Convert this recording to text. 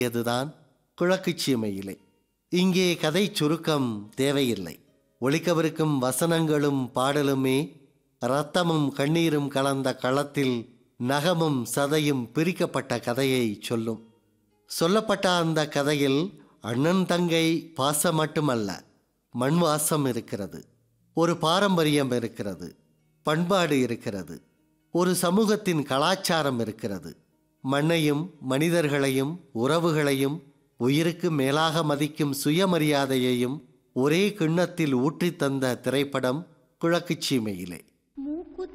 இதுதான் கிழக்குச் சீமையிலே இங்கே கதை சுருக்கம் தேவையில்லை ஒழிக்கவிருக்கும் வசனங்களும் பாடலுமே இரத்தமும் கண்ணீரும் கலந்த களத்தில் நகமும் சதையும் பிரிக்கப்பட்ட கதையை சொல்லும் சொல்லப்பட்ட அந்த கதையில் அண்ணன் தங்கை பாசம் மட்டுமல்ல மண் வாசம் இருக்கிறது ஒரு பாரம்பரியம் இருக்கிறது பண்பாடு இருக்கிறது ஒரு சமூகத்தின் கலாச்சாரம் இருக்கிறது மண்ணையும் மனிதர்களையும் உறவுகளையும் உயிருக்கு மேலாக மதிக்கும் சுயமரியாதையையும் ஒரே கிண்ணத்தில் ஊற்றித் தந்த திரைப்படம் கிழக்குச் சீமையிலே